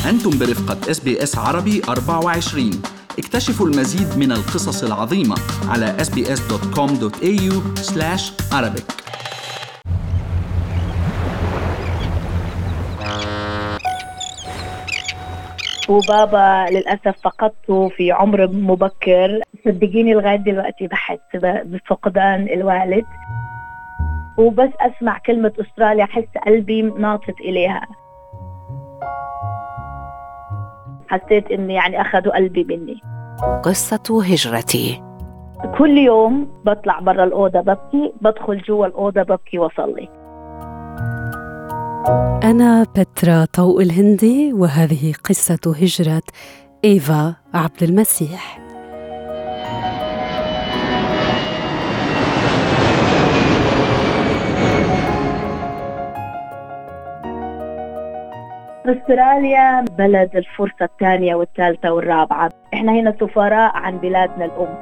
أنتم برفقة اس بي اس عربي 24 اكتشفوا المزيد من القصص العظيمة على sbs.com.au arabic وبابا للأسف فقدته في عمر مبكر صدقيني لغاية دلوقتي بحس بفقدان الوالد وبس أسمع كلمة أستراليا أحس قلبي ناطط إليها حسيت إني يعني أخذوا قلبي مني قصة هجرتي كل يوم بطلع برا الأوضة ببكي بدخل جوا الأوضة ببكي وصلي أنا بترا طوق الهندي وهذه قصة هجرة إيفا عبد المسيح استراليا بلد الفرصة الثانية والثالثة والرابعة احنا هنا سفراء عن بلادنا الأم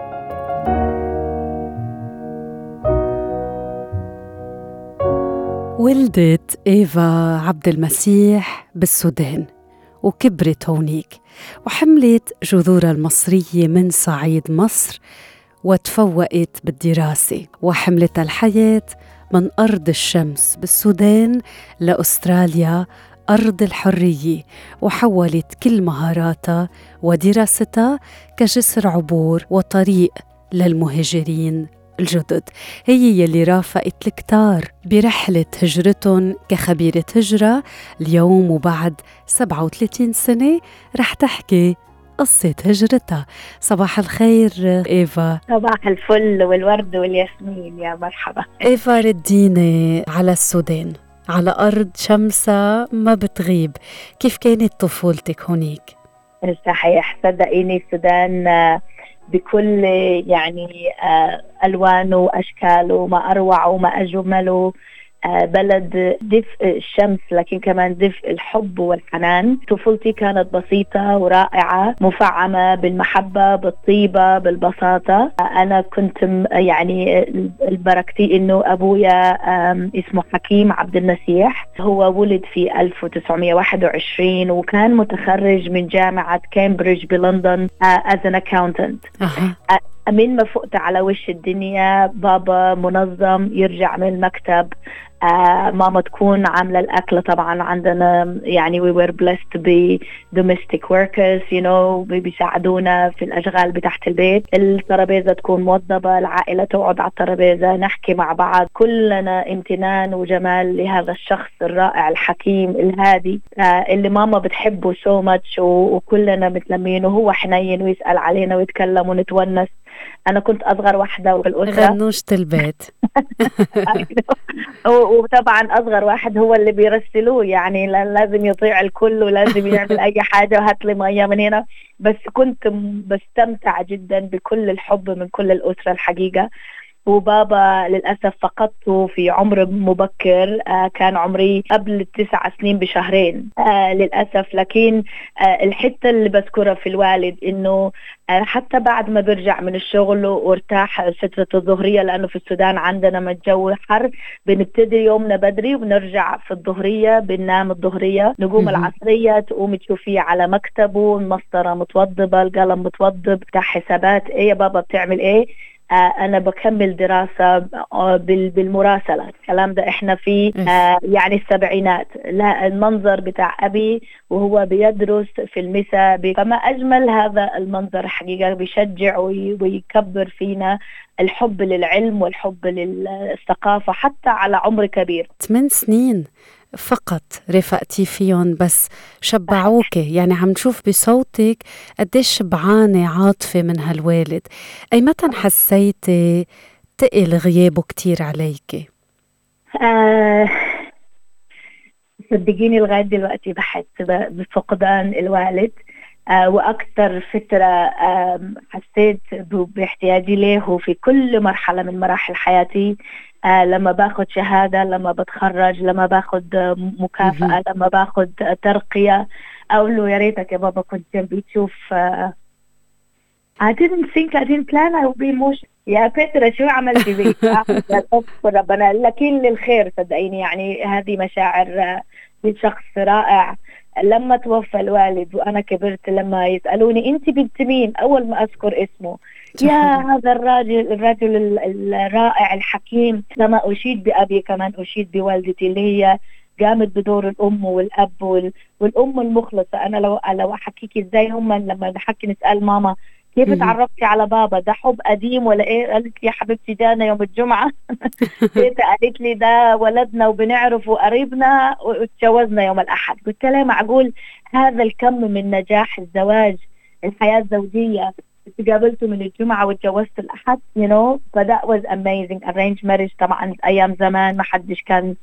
ولدت إيفا عبد المسيح بالسودان وكبرت هونيك وحملت جذورها المصرية من صعيد مصر وتفوقت بالدراسة وحملت الحياة من أرض الشمس بالسودان لأستراليا أرض الحرية وحولت كل مهاراتها ودراستها كجسر عبور وطريق للمهاجرين الجدد هي يلي رافقت الكتار برحلة هجرتهم كخبيرة هجرة اليوم وبعد 37 سنة رح تحكي قصة هجرتها صباح الخير إيفا صباح الفل والورد والياسمين يا مرحبا إيفا رديني على السودان على أرض شمسة ما بتغيب كيف كانت طفولتك هونيك؟ صحيح صدقيني السودان بكل يعني آه، ألوانه وأشكاله ما أروعه وما أجمله آه، بلد دفء الشمس لكن كمان دفء الحب والحنان طفولتي كانت بسيطة ورائعة مفعمة بالمحبة بالطيبة بالبساطة أنا كنت يعني البركتي إنه أبويا اسمه حكيم عبد النسيح هو ولد في 1921 وكان متخرج من جامعة كامبريدج بلندن از ان اكاونتنت من ما فقت على وش الدنيا بابا منظم يرجع من المكتب آه ماما تكون عاملة الأكل طبعا عندنا يعني we were blessed ب domestic workers you know بيساعدونا في الأشغال بتاعت البيت الترابيزة تكون موضبة العائلة تقعد على الترابيزة نحكي مع بعض كلنا امتنان وجمال لهذا الشخص الرائع الحكيم الهادي آه اللي ماما بتحبه so much وكلنا متلمين وهو حنين ويسأل علينا ويتكلم ونتونس انا كنت اصغر واحده في الاسره غنوشة البيت وطبعا اصغر واحد هو اللي بيرسلوه يعني لازم يطيع الكل ولازم يعمل اي حاجه وهات لي ميه من هنا بس كنت بستمتع جدا بكل الحب من كل الاسره الحقيقه وبابا للأسف فقدته في عمر مبكر آه كان عمري قبل التسع سنين بشهرين آه للأسف لكن آه الحتة اللي بذكرها في الوالد إنه آه حتى بعد ما برجع من الشغل وارتاح فترة الظهرية لأنه في السودان عندنا ما الجو حر بنبتدي يومنا بدري وبنرجع في الظهرية بننام الظهرية نقوم العصرية تقوم تشوفيه على مكتبه المسطرة متوضبة القلم متوضب بتاع حسابات ايه يا بابا بتعمل ايه آه، انا بكمل دراسه آه، بالمراسله الكلام ده احنا في آه، يعني السبعينات لا المنظر بتاع ابي وهو بيدرس في المساء فما اجمل هذا المنظر حقيقه بيشجع ويكبر فينا الحب للعلم والحب للثقافه حتى على عمر كبير ثمان سنين فقط رفقتي فيهم بس شبعوك يعني عم نشوف بصوتك قديش شبعانة عاطفة من هالوالد أي متى حسيتي تقل غيابه كتير عليك آه صدقيني لغاية دلوقتي بحس بفقدان الوالد آه وأكثر فترة آه حسيت باحتياجي له في كل مرحلة من مراحل حياتي آه لما باخذ شهاده لما بتخرج لما باخذ مكافاه لما باخذ ترقيه اقول له يا ريتك يا بابا كنت جنبي تشوف uh, I didn't think I didn't plan I would be emotional يا بترا شو عملتي بي ربنا لكن للخير صدقيني يعني هذه مشاعر لشخص رائع لما توفى الوالد وانا كبرت لما يسالوني انت بنت مين اول ما اذكر اسمه يا هذا الراجل الرجل الرائع الحكيم لما اشيد بابي كمان اشيد بوالدتي اللي هي قامت بدور الام والاب والام المخلصه انا لو لو احكيك ازاي هم لما نحكي نسال ماما كيف تعرفتي على بابا ده حب قديم ولا ايه قالت لي يا حبيبتي جانا يوم الجمعه تيتا قالت لي ده ولدنا وبنعرفه قريبنا وتجوزنا يوم الاحد قلت لها معقول هذا الكم من نجاح الزواج الحياه الزوجيه تقابلته من الجمعة وتجوزت الأحد you know فده was amazing arranged marriage طبعا أيام زمان ما حدش كان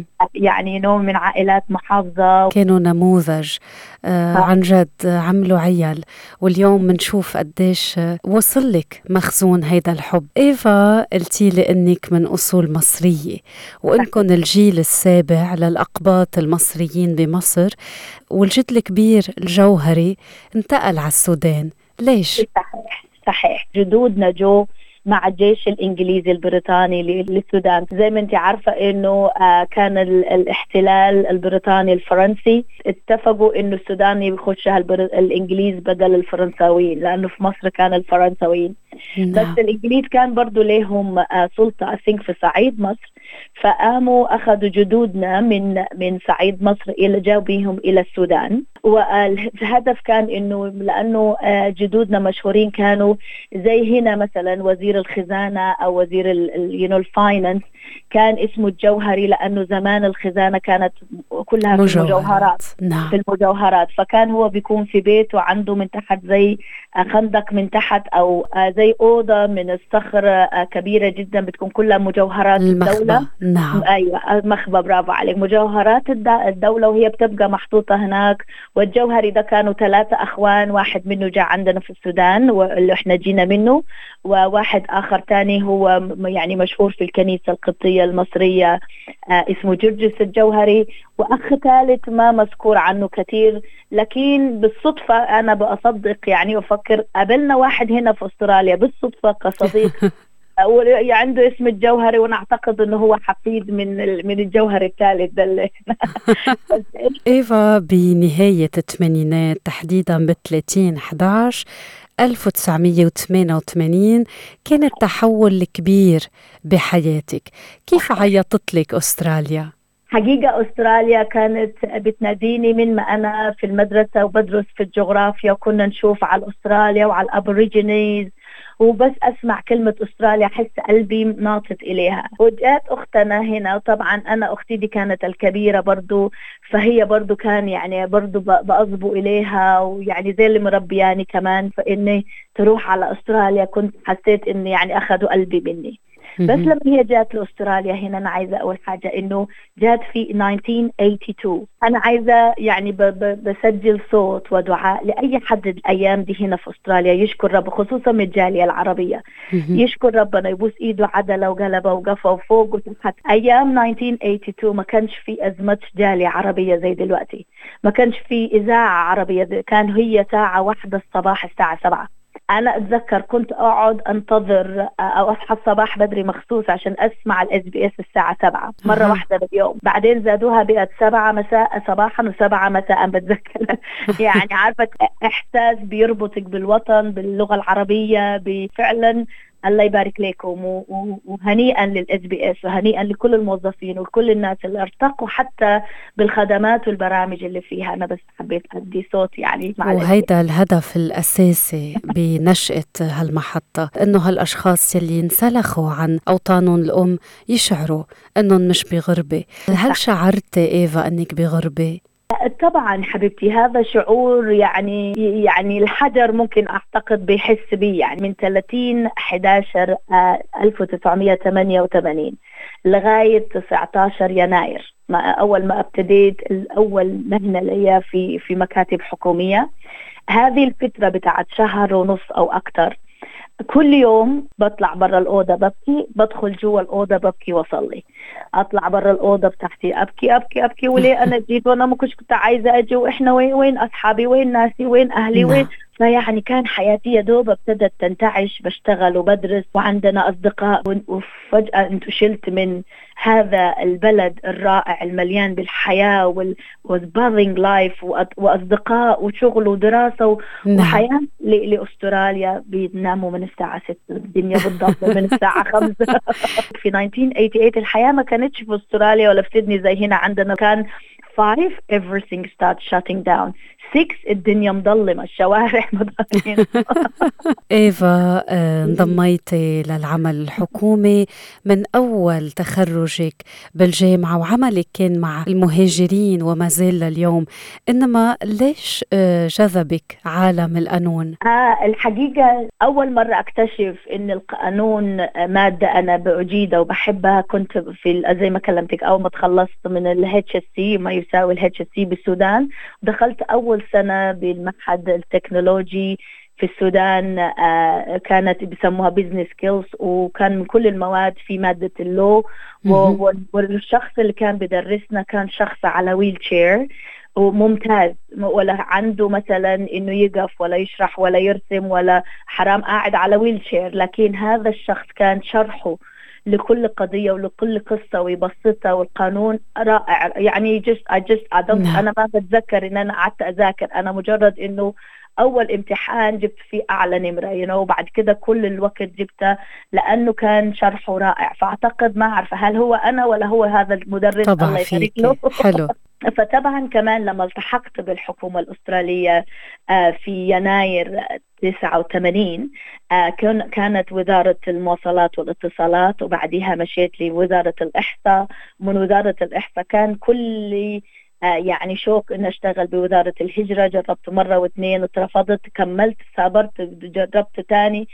يعني you know من عائلات محافظة كانوا نموذج آه عن جد عملوا عيال واليوم بنشوف قديش وصل لك مخزون هيدا الحب إيفا قلتي لي إنك من أصول مصرية وإنكم الجيل السابع للأقباط المصريين بمصر والجد الكبير الجوهري انتقل على السودان ليش؟ صحيح صحيح جدودنا جو مع الجيش الانجليزي البريطاني للسودان زي ما انت عارفه انه كان الاحتلال البريطاني الفرنسي اتفقوا انه السودان يخشها الانجليز بدل الفرنساويين لانه في مصر كان الفرنساويين نعم. بس الانجليز كان برضو لهم سلطه اثينك في صعيد مصر فقاموا اخذوا جدودنا من من صعيد مصر الى جاوا بهم الى السودان والهدف كان انه لانه جدودنا مشهورين كانوا زي هنا مثلا وزير الخزانه او وزير يو الفاينانس كان اسمه الجوهري لانه زمان الخزانه كانت كلها في المجوهرات نعم. في المجوهرات فكان هو بيكون في بيته عنده من تحت زي خندق من تحت او زي اوضه من الصخر كبيره جدا بتكون كلها مجوهرات المخبى. الدوله نعم ايوه مخبى برافو عليك مجوهرات الدوله وهي بتبقى محطوطه هناك والجوهري ده كانوا ثلاثه اخوان واحد منه جاء عندنا في السودان واللي احنا جينا منه وواحد اخر ثاني هو يعني مشهور في الكنيسه القبطيه المصريه آه اسمه جرجس الجوهري واخ ثالث ما مذكور عنه كثير لكن بالصدفه انا بصدق يعني وافكر قابلنا واحد هنا في استراليا بالصدفه كصديق عنده اسم الجوهري وانا اعتقد انه هو حفيد من من الجوهري الثالث ده اللي ايفا بنهايه الثمانينات تحديدا ب 30 11 1988 كان التحول الكبير بحياتك كيف عيطت لك أستراليا؟ حقيقة أستراليا كانت بتناديني من ما أنا في المدرسة وبدرس في الجغرافيا وكنا نشوف على أستراليا وعلى الأبوريجينيز وبس اسمع كلمه استراليا احس قلبي ناطط اليها وجات اختنا هنا وطبعا انا اختي دي كانت الكبيره برضو فهي برضو كان يعني برضو باصبو اليها ويعني زي اللي مربياني كمان فاني تروح على استراليا كنت حسيت اني يعني اخذوا قلبي مني بس لما هي جات لاستراليا هنا انا عايزه اول حاجه انه جات في 1982 انا عايزه يعني ب ب بسجل صوت ودعاء لاي حد الايام دي هنا في استراليا يشكر رب خصوصا من الجاليه العربيه يشكر ربنا يبوس ايده عدله وقلبه وقفه وفوق وتحت ايام 1982 ما كانش في ازمه جاليه عربيه زي دلوقتي ما كانش في اذاعه عربيه كان هي ساعه واحده الصباح الساعه 7 انا اتذكر كنت اقعد انتظر او اصحى الصباح بدري مخصوص عشان اسمع الاس بي اس الساعه 7 مره واحده باليوم بعدين زادوها بقت 7 مساء صباحا و7 مساء بتذكر يعني عارفه احساس بيربطك بالوطن باللغه العربيه بفعلا الله يبارك لكم وهنيئا للاس بي اس وهنيئا لكل الموظفين وكل الناس اللي ارتقوا حتى بالخدمات والبرامج اللي فيها انا بس حبيت ادي صوت يعني مع وهيدا الهدف الاساسي بنشاه هالمحطه انه هالاشخاص يلي انسلخوا عن اوطانهم الام يشعروا انهم مش بغربه هل شعرتي ايفا انك بغربه طبعا حبيبتي هذا شعور يعني يعني الحجر ممكن اعتقد بيحس به يعني من 30 11 1988 لغايه 19 يناير ما اول ما ابتديت الاول مهنه لي في في مكاتب حكوميه هذه الفتره بتاعت شهر ونص او اكثر كل يوم بطلع برا الأوضة ببكي بدخل جوا الأوضة ببكي وأصلي أطلع برا الأوضة بتاعتي أبكي أبكي أبكي وليه أنا جيت وأنا ما كنت كنت عايزة أجي وإحنا وين وين أصحابي وين ناسي وين أهلي وين فيعني كان حياتي يا دوب ابتدت تنتعش بشتغل وبدرس وعندنا أصدقاء وفجأة انتشلت من هذا البلد الرائع المليان بالحياة وال buzzing life وأصدقاء وشغل ودراسة نعم. وحياة لأستراليا بيناموا من الساعة 6 الدنيا بالضبط من الساعة 5 في 1988 الحياة ما كانتش في أستراليا ولا في سيدني زي هنا عندنا كان 5 everything starts shutting down 6 الدنيا مظلمة الشوارع مظلمة إيفا آه، انضميتي للعمل الحكومي من أول تخرجك بالجامعة وعملك كان مع المهاجرين وما زال لليوم إنما ليش آه، جذبك عالم القانون؟ آه الحقيقة أول مرة أكتشف إن القانون مادة أنا بأجيدها وبحبها كنت في زي ما كلمتك أول ما تخلصت من الاتش اس سي ما يساوي الاتش اس سي بالسودان دخلت أول سنة بالمعهد التكنولوجي في السودان آه، كانت بيسموها بزنس سكيلز وكان من كل المواد في مادة اللو والشخص اللي كان بدرسنا كان شخص على ويل تشير وممتاز ولا عنده مثلا انه يقف ولا يشرح ولا يرسم ولا حرام قاعد على ويل تشير لكن هذا الشخص كان شرحه لكل قضيه ولكل قصه ويبسطها والقانون رائع يعني جست I just I don't نعم. انا ما بتذكر ان انا قعدت اذاكر انا مجرد انه اول امتحان جبت فيه اعلى نمره يو you know, وبعد كده كل الوقت جبته لانه كان شرحه رائع فاعتقد ما اعرف هل هو انا ولا هو هذا المدرس طبعا الله يبارك له حلو فطبعا كمان لما التحقت بالحكومة الأسترالية آه، في يناير 89 آه، كانت وزارة المواصلات والاتصالات وبعديها مشيت لوزارة الإحصاء من وزارة الإحصاء كان كل آه، يعني شوق اني اشتغل بوزارة الهجرة جربت مرة واثنين وترفضت كملت صبرت جربت تاني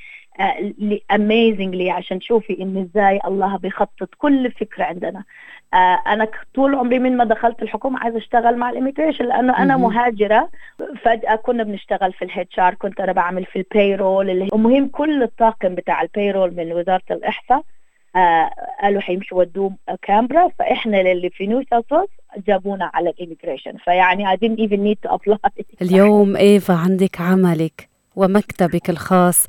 اميزنجلي عشان تشوفي ان ازاي الله بيخطط كل فكره عندنا آه، انا طول عمري من ما دخلت الحكومه عايزه اشتغل مع الاميجريشن لانه انا مهاجره فجاه كنا بنشتغل في الهيتش ار كنت انا بعمل في البيرول اللي المهم كل الطاقم بتاع البيرول من وزاره الاحصاء آه قالوا حيمشوا ودوه كامبرا فاحنا اللي في نيو ساوث جابونا على الاميجريشن فيعني I didn't even need to apply اليوم ايفا عندك عملك ومكتبك الخاص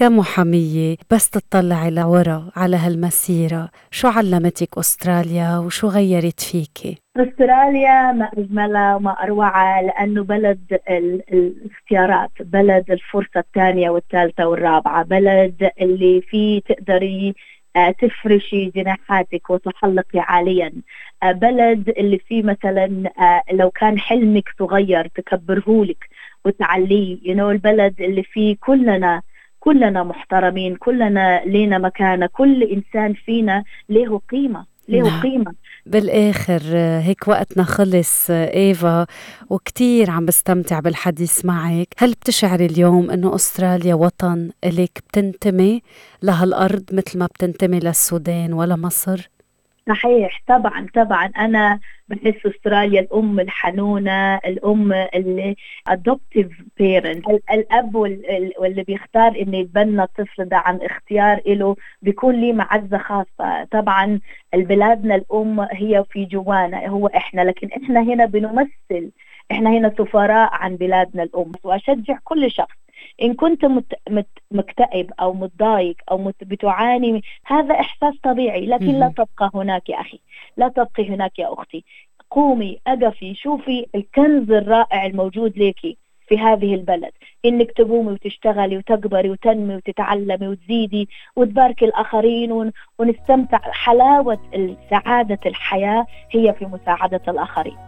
كمحامية بس تطلعي لورا على هالمسيرة شو علمتك أستراليا وشو غيرت فيكي؟ استراليا ما اجملها وما اروعها لانه بلد الاختيارات، بلد الفرصه الثانيه والثالثه والرابعه، بلد اللي فيه تقدري آه، تفرشي جناحاتك وتحلقي عاليا آه، بلد اللي فيه مثلا آه، لو كان حلمك صغير تكبرهولك وتعليه you know البلد اللي فيه كلنا كلنا محترمين كلنا لينا مكانة كل إنسان فينا له قيمة له نعم. قيمة بالآخر هيك وقتنا خلص إيفا وكتير عم بستمتع بالحديث معك هل بتشعري اليوم أنه أستراليا وطن إليك بتنتمي لهالأرض مثل ما بتنتمي للسودان ولا مصر؟ صحيح طبعا طبعا انا بحس استراليا الام الحنونه الام اللي ادوبتيف بيرنت الاب واللي بيختار انه يتبنى الطفل ده عن اختيار له بيكون لي معزه خاصه طبعا البلادنا الام هي في جوانا هو احنا لكن احنا هنا بنمثل احنا هنا سفراء عن بلادنا الام واشجع كل شخص إن كنت مت مت مكتئب أو متضايق أو مت بتعاني هذا إحساس طبيعي لكن لا تبقى هناك يا أخي لا تبقي هناك يا أختي قومي أقفي شوفي الكنز الرائع الموجود لك في هذه البلد انك تقومي وتشتغلي وتكبري وتنمي وتتعلمي وتزيدي وتباركي الاخرين ونستمتع حلاوه سعاده الحياه هي في مساعده الاخرين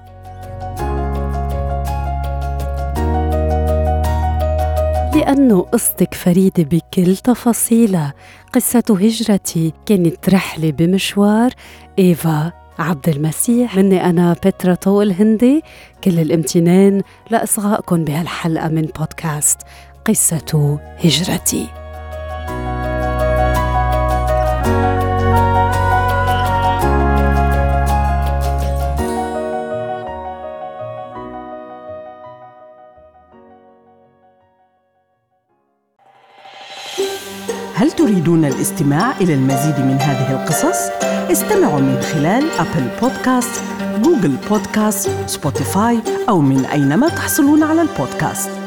لأنه قصتك فريدة بكل تفاصيلها قصة هجرتي كانت رحلة بمشوار إيفا عبد المسيح مني أنا بترا طوق الهندي كل الامتنان لإصغائكم بهالحلقة من بودكاست قصة هجرتي هل تريدون الاستماع إلى المزيد من هذه القصص؟ استمعوا من خلال أبل بودكاست، جوجل بودكاست، سبوتيفاي أو من أينما تحصلون على البودكاست